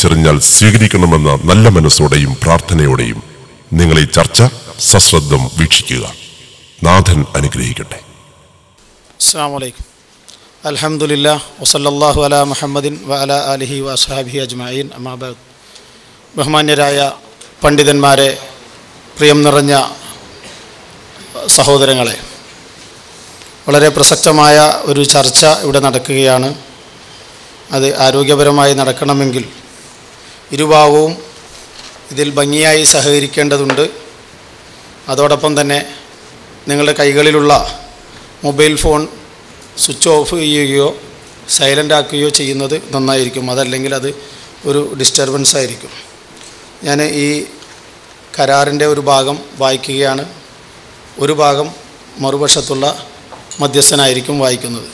തിരിച്ചറിഞ്ഞാൽ സ്വീകരിക്കണമെന്ന നല്ല മനസ്സോടെയും പ്രാർത്ഥനയോടെയും നിങ്ങൾ ഈ ചർച്ച സശ്രദ്ധം വീക്ഷിക്കുക നാഥൻ അനുഗ്രഹിക്കട്ടെ അസ്സാം വലൈക്കും അലഹമുല്ല വസല്ലാഹു അല മുഹമ്മദിൻ വ അല അലിഹി വസ്ഹാബി അജ്മീൻ അമാബാദ് ബഹുമാന്യരായ പണ്ഡിതന്മാരെ പ്രിയം നിറഞ്ഞ സഹോദരങ്ങളെ വളരെ പ്രസക്തമായ ഒരു ചർച്ച ഇവിടെ നടക്കുകയാണ് അത് ആരോഗ്യപരമായി നടക്കണമെങ്കിൽ ഇരുഭാഗവും ഇതിൽ ഭംഗിയായി സഹകരിക്കേണ്ടതുണ്ട് അതോടൊപ്പം തന്നെ നിങ്ങളുടെ കൈകളിലുള്ള മൊബൈൽ ഫോൺ സ്വിച്ച് ഓഫ് ചെയ്യുകയോ സൈലൻ്റ് ആക്കുകയോ ചെയ്യുന്നത് നന്നായിരിക്കും അതല്ലെങ്കിൽ അത് ഒരു ഡിസ്റ്റർബൻസ് ആയിരിക്കും ഞാൻ ഈ കരാറിൻ്റെ ഒരു ഭാഗം വായിക്കുകയാണ് ഒരു ഭാഗം മറുപക്ഷത്തുള്ള മധ്യസ്ഥനായിരിക്കും വായിക്കുന്നത്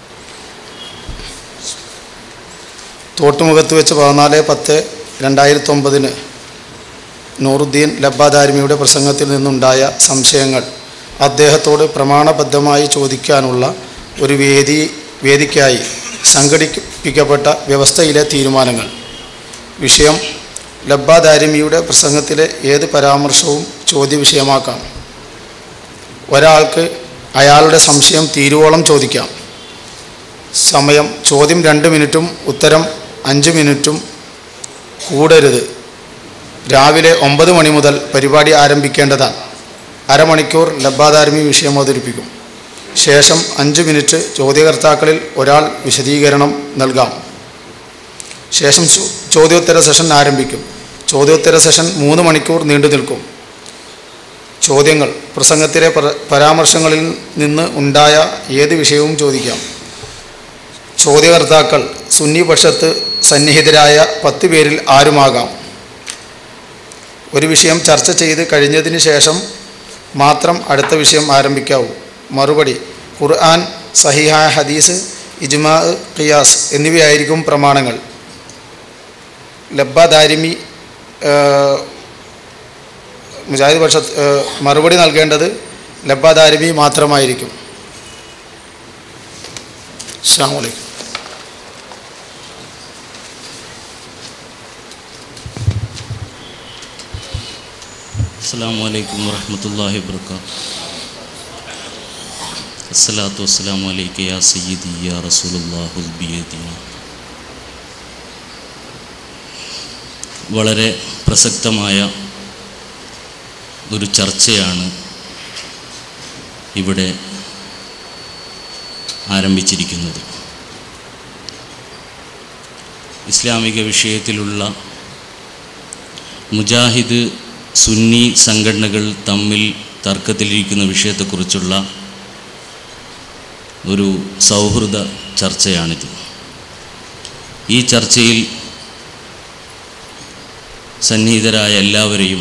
തോട്ടുമുഖത്ത് വെച്ച് പതിനാല് പത്ത് രണ്ടായിരത്തി ഒമ്പതിന് നൂറുദ്ദീൻ ലബ്ബാദാരിമിയുടെ പ്രസംഗത്തിൽ നിന്നുണ്ടായ സംശയങ്ങൾ അദ്ദേഹത്തോട് പ്രമാണബദ്ധമായി ചോദിക്കാനുള്ള ഒരു വേദി വേദിക്കായി സംഘടിപ്പിക്കപ്പെട്ട വ്യവസ്ഥയിലെ തീരുമാനങ്ങൾ വിഷയം ലബ്ബാദാരിമിയുടെ പ്രസംഗത്തിലെ ഏത് പരാമർശവും ചോദ്യവിഷയമാക്കാം ഒരാൾക്ക് അയാളുടെ സംശയം തീരുവോളം ചോദിക്കാം സമയം ചോദ്യം രണ്ട് മിനിറ്റും ഉത്തരം അഞ്ച് മിനിറ്റും കൂടരുത് രാവിലെ ഒമ്പത് മണി മുതൽ പരിപാടി ആരംഭിക്കേണ്ടതാണ് അരമണിക്കൂർ ലബ്ബാദാരമി വിഷയം അവതരിപ്പിക്കും ശേഷം അഞ്ച് മിനിറ്റ് ചോദ്യകർത്താക്കളിൽ ഒരാൾ വിശദീകരണം നൽകാം ശേഷം ചോ- ചോദ്യോത്തര സെഷൻ ആരംഭിക്കും ചോദ്യോത്തര സെഷൻ മൂന്ന് മണിക്കൂർ നീണ്ടു നിൽക്കും ചോദ്യങ്ങൾ പ്രസംഗത്തിലെ പര- പരാമർശങ്ങളിൽ നിന്ന് ഉണ്ടായ ഏത് വിഷയവും ചോദിക്കാം ചോദ്യകർത്താക്കൾ സുന്നി പക്ഷത്ത് സന്നിഹിതരായ പത്ത് പേരിൽ ആരുമാകാം ഒരു വിഷയം ചർച്ച ചെയ്ത് കഴിഞ്ഞതിന് ശേഷം മാത്രം അടുത്ത വിഷയം ആരംഭിക്കാവൂ മറുപടി ഖുർആൻ സഹിഹായ ഹദീസ് ഇജ്മാ ഖിയാസ് എന്നിവയായിരിക്കും പ്രമാണങ്ങൾ ലബ്ബ ദാരിമി ഏഹ്, മുജാഹിദ് പക്ഷത്ത് ഏഹ്, മറുപടി നൽകേണ്ടത് ലബ്ബ ദാരിമി മാത്രമായിരിക്കും അസ്സാം വലൈക്കും അസ്സാം വലൈക്കും വറഹമത്തല്ലാഹി വർക്കാത്ത് അസ്സലാത്തു വസ്സലാമു അലൈക യാ സയ്യിദി യാ റസൂലുള്ളാഹുൽ ബിയദീന വളരെ പ്രസക്തമായ ഒരു ചർച്ചയാണ് ഇവിടെ ആരംഭിച്ചിരിക്കുന്നത് ഇസ്ലാമിക വിഷയത്തിലുള്ള മുജാഹിദ് സുന്നി സംഘടനകൾ തമ്മിൽ തർക്കത്തിലിരിക്കുന്ന വിഷയത്തെക്കുറിച്ചുള്ള ഒരു സൗഹൃദ ചർച്ചയാണിത് ഈ ചർച്ചയിൽ സന്നിഹിതരായ എല്ലാവരെയും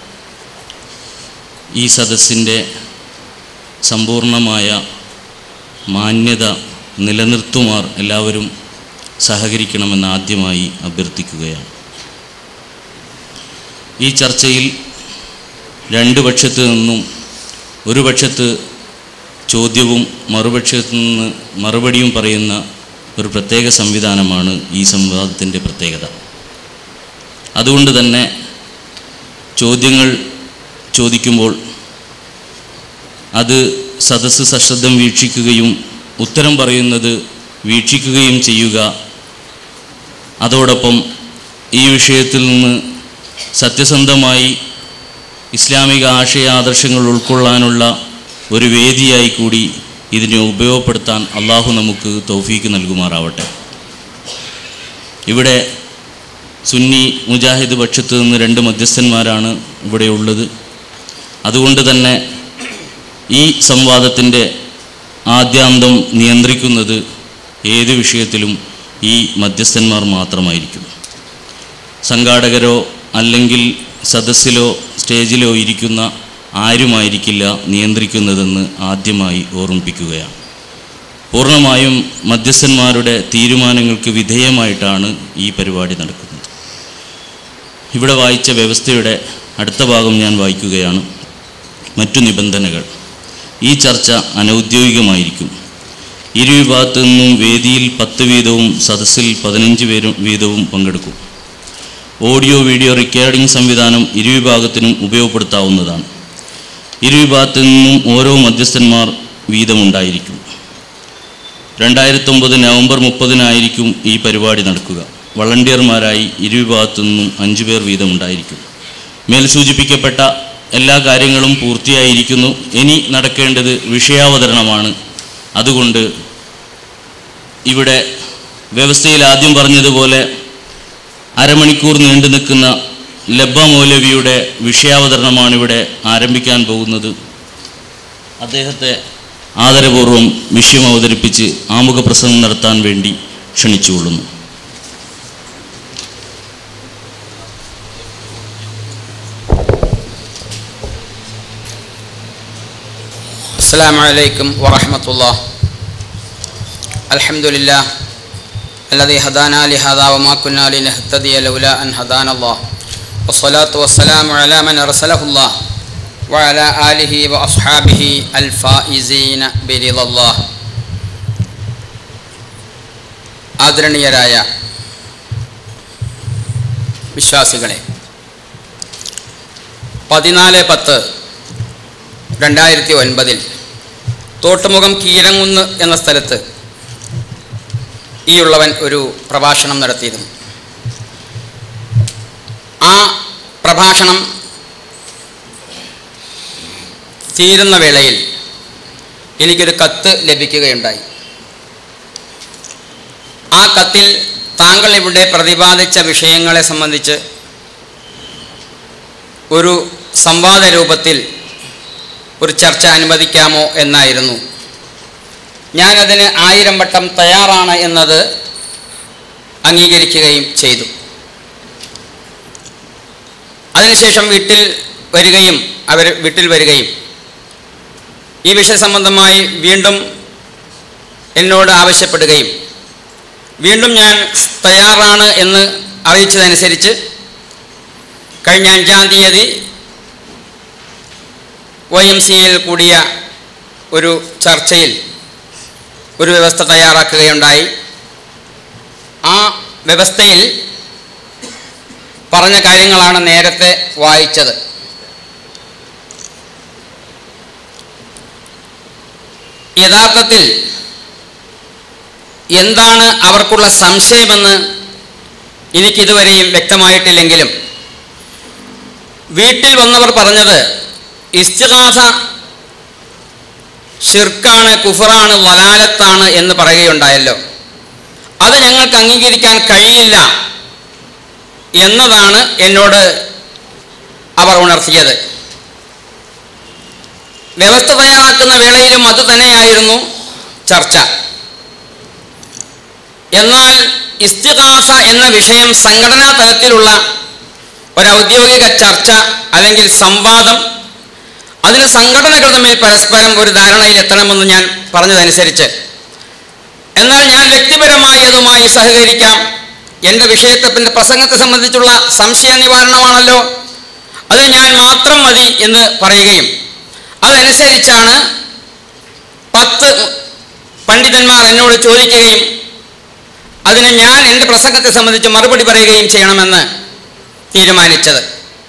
ഈ സദസ്സിൻ്റെ സമ്പൂർണമായ മാന്യത നിലനിർത്തുമാർ എല്ലാവരും സഹകരിക്കണമെന്ന് ആദ്യമായി അഭ്യർത്ഥിക്കുകയാണ് ഈ ചർച്ചയിൽ രണ്ട് പക്ഷത്ത് നിന്നും ഒരു പക്ഷത്ത് ചോദ്യവും മറുപക്ഷത്തു നിന്ന് മറുപടിയും പറയുന്ന ഒരു പ്രത്യേക സംവിധാനമാണ് ഈ സംവാദത്തിൻ്റെ പ്രത്യേകത അതുകൊണ്ട് തന്നെ ചോദ്യങ്ങൾ ചോദിക്കുമ്പോൾ അത് സദസ്സ് സശ്രദ്ധം വീക്ഷിക്കുകയും ഉത്തരം പറയുന്നത് വീക്ഷിക്കുകയും ചെയ്യുക അതോടൊപ്പം ഈ വിഷയത്തിൽ നിന്ന് സത്യസന്ധമായി ഇസ്ലാമിക ആശയ ആദർശങ്ങൾ ഉൾക്കൊള്ളാനുള്ള ഒരു വേദിയായി കൂടി ഇതിനെ ഉപയോഗപ്പെടുത്താൻ അള്ളാഹു നമുക്ക് തൗഫീക്ക് നൽകുമാറാവട്ടെ ഇവിടെ സുന്നി മുജാഹിദ് പക്ഷത്ത് നിന്ന് രണ്ട് മധ്യസ്ഥന്മാരാണ് ഇവിടെ ഉള്ളത് അതുകൊണ്ട് തന്നെ ഈ സംവാദത്തിൻ്റെ ആദ്യാന്തം നിയന്ത്രിക്കുന്നത് ഏത് വിഷയത്തിലും ഈ മധ്യസ്ഥന്മാർ മാത്രമായിരിക്കും സംഘാടകരോ അല്ലെങ്കിൽ സദസ്സിലോ സ്റ്റേജിലോ ഇരിക്കുന്ന ആരുമായിരിക്കില്ല നിയന്ത്രിക്കുന്നതെന്ന് ആദ്യമായി ഓർമ്മിപ്പിക്കുകയാണ് പൂർണ്ണമായും മധ്യസ്ഥന്മാരുടെ തീരുമാനങ്ങൾക്ക് വിധേയമായിട്ടാണ് ഈ പരിപാടി നടക്കുന്നത് ഇവിടെ വായിച്ച വ്യവസ്ഥയുടെ അടുത്ത ഭാഗം ഞാൻ വായിക്കുകയാണ് മറ്റു നിബന്ധനകൾ ഈ ചർച്ച അനൗദ്യോഗികമായിരിക്കും ഇരു വിഭാഗത്തു നിന്നും വേദിയിൽ പത്ത് വീതവും സദസ്സിൽ പതിനഞ്ച് പേരും വീതവും പങ്കെടുക്കും ഓഡിയോ വീഡിയോ റെക്കോർഡിംഗ് സംവിധാനം ഇരുവിഭാഗത്തിനും ഉപയോഗപ്പെടുത്താവുന്നതാണ് ഇരുവിഭാഗത്തു നിന്നും ഓരോ മധ്യസ്ഥന്മാർ വീതമുണ്ടായിരിക്കും രണ്ടായിരത്തൊമ്പത് നവംബർ മുപ്പതിനായിരിക്കും ഈ പരിപാടി നടക്കുക വളണ്ടിയർമാരായി ഇരുവിഭാഗത്തു നിന്നും അഞ്ചു പേർ വീതമുണ്ടായിരിക്കും മേൽ സൂചിപ്പിക്കപ്പെട്ട എല്ലാ കാര്യങ്ങളും പൂർത്തിയായിരിക്കുന്നു ഇനി നടക്കേണ്ടത് വിഷയാവതരണമാണ് അതുകൊണ്ട് ഇവിടെ വ്യവസ്ഥയിൽ ആദ്യം പറഞ്ഞതുപോലെ അരമണിക്കൂർ നീണ്ടു നിൽക്കുന്ന ലബ്ബ മൗലവിയുടെ വിഷയാവതരണമാണ് ഇവിടെ ആരംഭിക്കാൻ പോകുന്നത് അദ്ദേഹത്തെ ആദരപൂർവ്വം വിഷയം അവതരിപ്പിച്ച് ആമുഖ പ്രസംഗം നടത്താൻ വേണ്ടി ക്ഷണിച്ചുകൊള്ളുന്നു السلام عليكم ورحمة الله الحمد لله الذي هدانا لهذا وما كنا لنهتدي لولا أن هدانا الله والصلاة والسلام على من أرسله الله وعلى آله وأصحابه الفائزين برضا الله ആദരണീയരായ വിശ്വാസികളെ പതിനാല് പത്ത് രണ്ടായിരത്തി ഒൻപതിൽ തോട്ടുമുഖം കീരങ്ങുന്ന് എന്ന സ്ഥലത്ത് ഈ ഉള്ളവൻ ഒരു പ്രഭാഷണം നടത്തിയിരുന്നു ആ പ്രഭാഷണം തീരുന്ന വേളയിൽ എനിക്കൊരു കത്ത് ലഭിക്കുകയുണ്ടായി ആ കത്തിൽ താങ്കൾ ഇവിടെ പ്രതിപാദിച്ച വിഷയങ്ങളെ സംബന്ധിച്ച് ഒരു സംവാദ രൂപത്തിൽ ഒരു ചർച്ച അനുവദിക്കാമോ എന്നായിരുന്നു ഞാനതിന് ആയിരം വട്ടം തയ്യാറാണ് എന്നത് അംഗീകരിക്കുകയും ചെയ്തു അതിനുശേഷം വീട്ടിൽ വരികയും അവർ വീട്ടിൽ വരികയും ഈ വിഷയ സംബന്ധമായി വീണ്ടും എന്നോട് ആവശ്യപ്പെടുകയും വീണ്ടും ഞാൻ തയ്യാറാണ് എന്ന് അറിയിച്ചതനുസരിച്ച് കഴിഞ്ഞ അഞ്ചാം തീയതി വൈ എം സിയിൽ കൂടിയ ഒരു ചർച്ചയിൽ ഒരു വ്യവസ്ഥ തയ്യാറാക്കുകയുണ്ടായി ആ വ്യവസ്ഥയിൽ പറഞ്ഞ കാര്യങ്ങളാണ് നേരത്തെ വായിച്ചത് യഥാർത്ഥത്തിൽ എന്താണ് അവർക്കുള്ള സംശയമെന്ന് എനിക്കിതുവരെയും വ്യക്തമായിട്ടില്ലെങ്കിലും വീട്ടിൽ വന്നവർ പറഞ്ഞത് ഇസ്തിഹാസ ഷിർക്കാണ് കുഫറാണ് വലാലത്താണ് എന്ന് പറയുകയുണ്ടായല്ലോ അത് ഞങ്ങൾക്ക് അംഗീകരിക്കാൻ കഴിയില്ല എന്നതാണ് എന്നോട് അവർ ഉണർത്തിയത് വ്യവസ്ഥ തയ്യാറാക്കുന്ന വേളയിലും അത് തന്നെയായിരുന്നു ചർച്ച എന്നാൽ ഇസ്തിഹാസ എന്ന വിഷയം സംഘടനാ തലത്തിലുള്ള ഒരു ഔദ്യോഗിക ചർച്ച അല്ലെങ്കിൽ സംവാദം അതിന് സംഘടനകൾ തമ്മിൽ പരസ്പരം ഒരു ധാരണയിൽ എത്തണമെന്ന് ഞാൻ പറഞ്ഞതനുസരിച്ച് എന്നാൽ ഞാൻ വ്യക്തിപരമായി അതുമായി സഹകരിക്കാം എൻ്റെ വിഷയത്തെ പിന്നെ പ്രസംഗത്തെ സംബന്ധിച്ചുള്ള സംശയ നിവാരണമാണല്ലോ അത് ഞാൻ മാത്രം മതി എന്ന് പറയുകയും അതനുസരിച്ചാണ് പത്ത് പണ്ഡിതന്മാർ എന്നോട് ചോദിക്കുകയും അതിന് ഞാൻ എൻ്റെ പ്രസംഗത്തെ സംബന്ധിച്ച് മറുപടി പറയുകയും ചെയ്യണമെന്ന് തീരുമാനിച്ചത്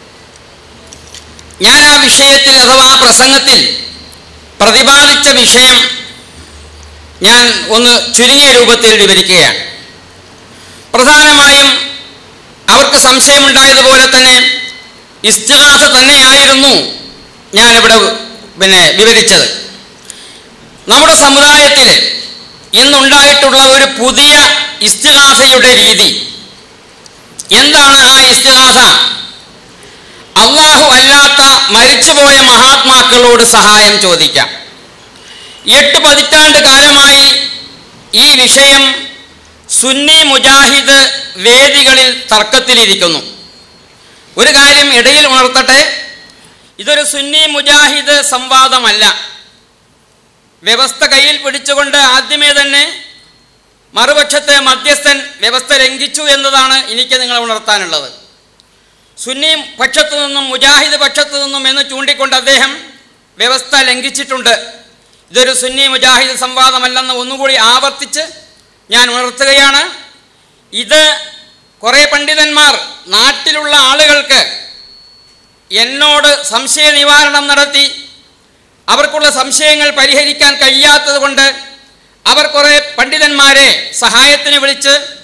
ഞാൻ ആ വിഷയത്തിൽ അഥവാ പ്രസംഗത്തിൽ പ്രതിപാദിച്ച വിഷയം ഞാൻ ഒന്ന് ചുരുങ്ങിയ രൂപത്തിൽ വിവരിക്കുകയാണ് പ്രധാനമായും അവർക്ക് സംശയമുണ്ടായതുപോലെ തന്നെ ഇസ്തിഹാസ തന്നെയായിരുന്നു ഞാനിവിടെ പിന്നെ വിവരിച്ചത് നമ്മുടെ സമുദായത്തിൽ ഇന്നുണ്ടായിട്ടുള്ള ഒരു പുതിയ ഇസ്തിഹാസയുടെ രീതി എന്താണ് ആ ഇസ്തിഹാസ അള്ളാഹു അല്ലാത്ത മരിച്ചുപോയ മഹാത്മാക്കളോട് സഹായം ചോദിക്കാം എട്ട് പതിറ്റാണ്ട് കാലമായി ഈ വിഷയം സുന്നി മുജാഹിദ് വേദികളിൽ തർക്കത്തിലിരിക്കുന്നു ഒരു കാര്യം ഇടയിൽ ഉണർത്തട്ടെ ഇതൊരു സുന്നി മുജാഹിദ് സംവാദമല്ല വ്യവസ്ഥ കയ്യിൽ പിടിച്ചുകൊണ്ട് ആദ്യമേ തന്നെ മറുപക്ഷത്തെ മധ്യസ്ഥൻ വ്യവസ്ഥ ലംഘിച്ചു എന്നതാണ് എനിക്ക് നിങ്ങളെ ഉണർത്താനുള്ളത് സുന്നി പക്ഷത്തു നിന്നും മുജാഹിദ് പക്ഷത്തു നിന്നും എന്ന് ചൂണ്ടിക്കൊണ്ട് അദ്ദേഹം വ്യവസ്ഥ ലംഘിച്ചിട്ടുണ്ട് ഇതൊരു സുന്നി മുജാഹിദ് സംവാദമല്ലെന്ന് ഒന്നുകൂടി ആവർത്തിച്ച് ഞാൻ ഉണർത്തുകയാണ് ഇത് കുറേ പണ്ഡിതന്മാർ നാട്ടിലുള്ള ആളുകൾക്ക് എന്നോട് സംശയ നിവാരണം നടത്തി അവർക്കുള്ള സംശയങ്ങൾ പരിഹരിക്കാൻ കഴിയാത്തത് കൊണ്ട് അവർ കുറേ പണ്ഡിതന്മാരെ സഹായത്തിന് വിളിച്ച്